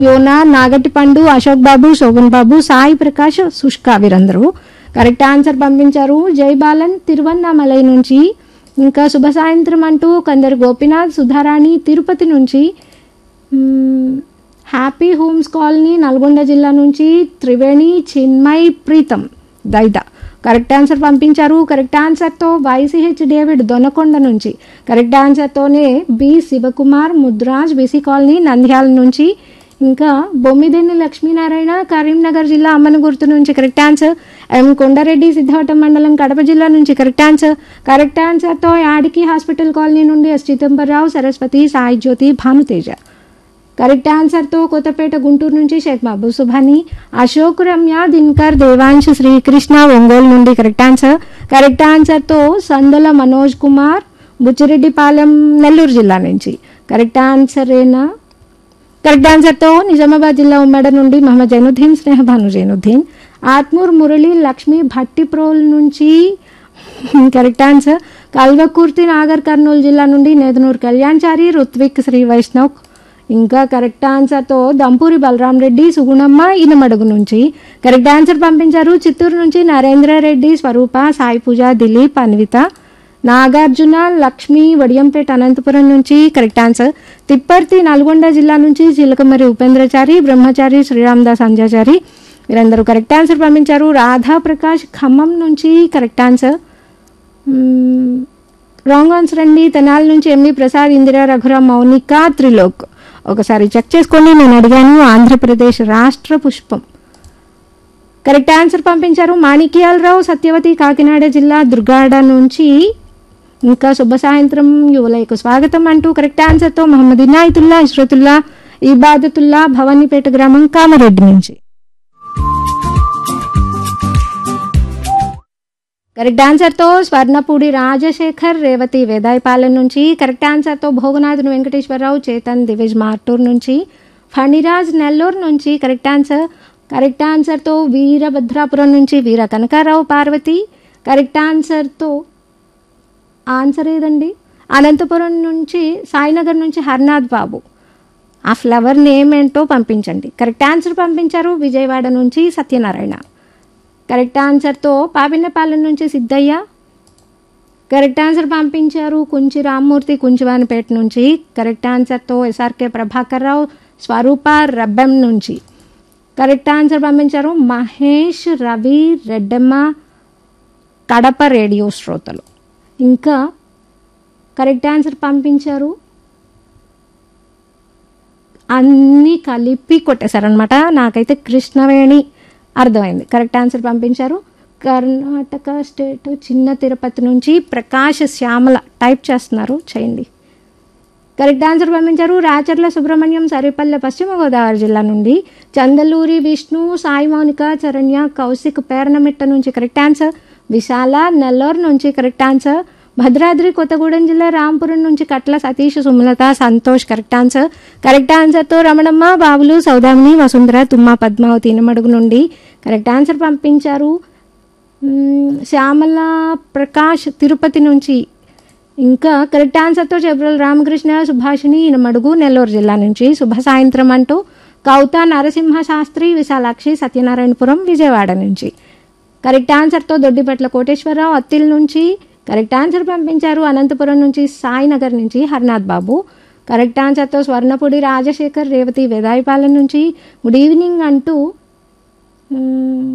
యోనా నాగటిపండు అశోక్ బాబు శోభన్ బాబు సాయి ప్రకాష్ సుష్కా వీరందరూ correct answer పంపించారు జై బాలన్ తిరువన్నామలై నుంచి ఇంకా శుభ సాయంత్రం అంటూ కొందరు గోపినాథ్ సుధారాణి తిరుపతి నుంచి మ్మ్, హ్యాపీ హోమ్స్ కాలనీ నల్గొండ జిల్లా నుంచి త్రివేణి చిన్మయ్ ప్రీతం దైద కరెక్ట్ ఆన్సర్ పంపించారు కరెక్ట్ ఆన్సర్తో వైసీహెచ్ డేవిడ్ దొనకొండ నుంచి కరెక్ట్ ఆన్సర్తోనే B Sivakumar Mudraj BC colony Nandyal నుంచి ఇంకా బొమ్మిదెన్ని లక్ష్మీనారాయణ కరీంనగర్ జిల్లా అమ్మన గుర్తు నుంచి correct answer M Kondareddy Siddhavatam మండలం కడప జిల్లా నుంచి కరెక్ట్ ఆన్సర్ కరెక్ట్ ఆన్సర్తో యాడికి హాస్పిటల్ కాలనీ నుండి ఎస్ చిదంబరరావు సరస్వతి సాయి జ్యోతి భానుతేజ కరెక్ట్ ఆన్సర్తో కొత్తపేట గుంటూరు నుంచి షేక్ మహబూబ్ సుభాని అశోక్ రమ్య దినకర్ దేవాంశ్ శ్రీకృష్ణ ఒంగోలు నుండి కరెక్ట్ ఆన్సర్ కరెక్ట్ ఆన్సర్తో సందల మనోజ్ కుమార్ బుచ్చిరెడ్డిపాలెం నెల్లూరు జిల్లా నుంచి కరెక్ట్ ఆన్సర్ ఏనా కరెక్ట్ ఆన్సర్తో నిజామాబాద్ జిల్లా ఉమ్మడి నుండి మహమ్మద్ జైనుద్దీన్ స్నేహభాను జైనుద్దీన్ ఆత్మూర్ మురళి లక్ష్మి భట్టిప్రోల్ నుంచి కరెక్ట్ ఆన్సర్ కల్వకుర్తి నాగర్ కర్నూలు జిల్లా నుండి నేదనూరు కళ్యాణ్చారి రుత్విక్ శ్రీ వైష్ణవ్ ఇంకా కరెక్ట్ ఆన్సర్తో దంపూరి బలరాం రెడ్డి సుగుణమ్మ ఇనమడుగు నుంచి కరెక్ట్ ఆన్సర్ పంపించారు చిత్తూరు నుంచి నరేంద్ర రెడ్డి స్వరూప సాయి పూజ దిలీప్ అన్విత నాగార్జున లక్ష్మి వడియంపేట అనంతపురం నుంచి కరెక్ట్ ఆన్సర్ తిప్పర్తి నల్గొండ జిల్లా నుంచి చిలకమరి ఉపేంద్రచారి బ్రహ్మచారి శ్రీరామదాస్ అంజాచారి వీరందరూ కరెక్ట్ ఆన్సర్ పంపించారు రాధా ప్రకాష్ ఖమ్మం నుంచి కరెక్ట్ ఆన్సర్ మ్మ్, రాంగ్ ఆన్సర్ అండి తెనాల నుంచి ఎంవి ప్రసాద్ ఇందిరా రఘురామ్ మౌనిక త్రిలోక్ ఒకసారి చెక్ చేసుకోండి నేను అడిగాను ఆంధ్రప్రదేశ్ రాష్ట్ర పుష్పం కరెక్ట్ ఆన్సర్ పంపించారు మాణిక్యాలరావు సత్యవతి కాకినాడ జిల్లా దుర్గాడ నుంచి ఇంకా శుభ సాయంత్రం యువలయకు స్వాగతం అంటూ కరెక్ట్ ఆన్సర్తో మహమ్మద్ ఇనాయతుల్లా ఇష్రతుల్లా ఇబాదతుల్లా భవానీపేట గ్రామం కామారెడ్డి నుంచి కరెక్ట్ ఆన్సర్తో స్వర్ణపూడి రాజశేఖర్ రేవతి వేదాయపాలెం నుంచి కరెక్ట్ ఆన్సర్తో భోగనాథుని వెంకటేశ్వరరావు చేతన్ దివిజ్ మార్టూర్ నుంచి ఫణిరాజ్ నెల్లూరు నుంచి కరెక్ట్ ఆన్సర్ కరెక్ట్ ఆన్సర్తో వీరభద్రాపురం నుంచి వీర కనకారావు పార్వతి కరెక్ట్ ఆన్సర్తో ఆన్సర్ ఏదండి అనంతపురం నుంచి సాయినగర్ నుంచి హర్నాథ్ బాబు ఆ ఫ్లవర్ నేమ్ ఏంటో పంపించండి కరెక్ట్ ఆన్సర్ పంపించారు విజయవాడ నుంచి సత్యనారాయణ కరెక్ట్ ఆన్సర్తో పాపిన్నపాలెం నుంచి సిద్ధయ్య కరెక్ట్ ఆన్సర్ పంపించారు కుంచి రామ్మూర్తి కుంచివానిపేట నుంచి కరెక్ట్ ఆన్సర్తో ఎస్ఆర్కే ప్రభాకర్ రావు స్వరూప రబ్బెం నుంచి కరెక్ట్ ఆన్సర్ పంపించారు మహేష్ రవి రెడ్డమ్మ కడప రేడియో శ్రోతలు ఇంకా కరెక్ట్ ఆన్సర్ పంపించారు అన్నీ కలిపి కొట్టేశారనమాట నాకైతే కృష్ణవేణి అర్థమైంది కరెక్ట్ ఆన్సర్ పంపించారు కర్ణాటక స్టేట్ చిన్న తిరుపతి నుంచి ప్రకాశ్ శ్యామల టైప్ చేస్తున్నారు చేయండి కరెక్ట్ ఆన్సర్ పంపించారు రాచర్ల సుబ్రహ్మణ్యం సరిపల్లె పశ్చిమ గోదావరి జిల్లా నుండి చందలూరి విష్ణు సాయి మౌనిక చరణ్య కౌశిక్ పేర్నమిట్ట నుంచి కరెక్ట్ ఆన్సర్ విశాల నెల్లూరు నుంచి కరెక్ట్ ఆన్సర్ భద్రాద్రి కొత్తగూడెం జిల్లా రాంపురం నుంచి Katla Satish Sumalatha Santosh correct answer correct ఆన్సర్తో రమణమ్మ బాబులు సౌదామిని వసుంధర తుమ్మ పద్మావతి ఇనమడుగు నుండి కరెక్ట్ ఆన్సర్ పంపించారు మ్మ్, శ్యామల ప్రకాష్ తిరుపతి నుంచి ఇంకా కరెక్ట్ ఆన్సర్తో చెబ్రల్ రామకృష్ణ సుభాషిణి ఇనమడుగు నెల్లూరు జిల్లా నుంచి శుభ సాయంత్రం అంటూ కౌత నరసింహ శాస్త్రి విశాలాక్షి సత్యనారాయణపురం విజయవాడ నుంచి కరెక్ట్ ఆన్సర్తో దొడ్డిపట్ల కోటేశ్వరరావు అత్తిల్ నుంచి కరెక్ట్ ఆన్సర్ పంపించారు అనంతపురం నుంచి సాయినగర్ నుంచి హర్నాథ్ బాబు కరెక్ట్ ఆన్సర్తో స్వర్ణపూడి రాజశేఖర్ రేవతి వేదాయపాలెం నుంచి గుడ్ ఈవినింగ్ అంటూ మ్మ్,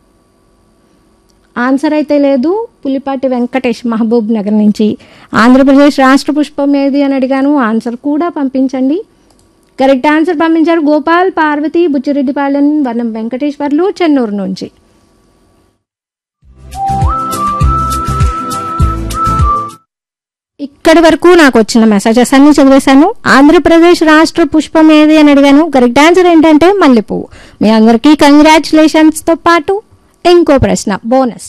ఆన్సర్ అయితే లేదు పులిపాటి వెంకటేష్ మహబూబ్ నగర్ నుంచి ఆంధ్రప్రదేశ్ రాష్ట్ర పుష్పం ఏది అని అడిగాను ఆన్సర్ కూడా పంపించండి కరెక్ట్ ఆన్సర్ పంపించారు గోపాల్ పార్వతి బుచ్చిరెడ్డిపాలెం వనం వెంకటేశ్వర్లు చెన్నూరు నుంచి ఇక్కడి వరకు నాకు వచ్చిన మెసేజెస్ అన్ని చదివేశాను ఆంధ్రప్రదేశ్ రాష్ట్ర పుష్పం ఏది అని అడిగాను కరెక్ట్ ఆన్సర్ ఏంటంటే మల్లెపువ్వు మీ అందరికీ కంగ్రాచులేషన్స్ తో పాటు ఇంకో ప్రశ్న బోనస్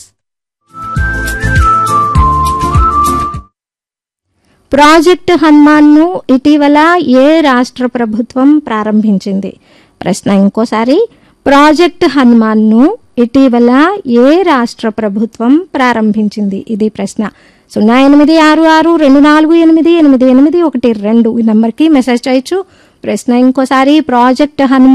ప్రాజెక్ట్ హనుమాన్ను ఇటీవల ఏ రాష్ట్ర ప్రభుత్వం ప్రారంభించింది ప్రశ్న ఇంకోసారి ప్రాజెక్ట్ హనుమాన్ను ఇటీవల ఏ రాష్ట్ర ప్రభుత్వం ప్రారంభించింది ఇది ప్రశ్న సున్నా ఎనిమిది ఆరు ఆరు రెండు నాలుగు ఎనిమిది ఎనిమిది ఎనిమిది ఒకటి రెండు ఈ నెంబర్కి మెసేజ్ చేయొచ్చు ప్రశ్న ఇంకోసారి ప్రాజెక్ట్ హనుమాన్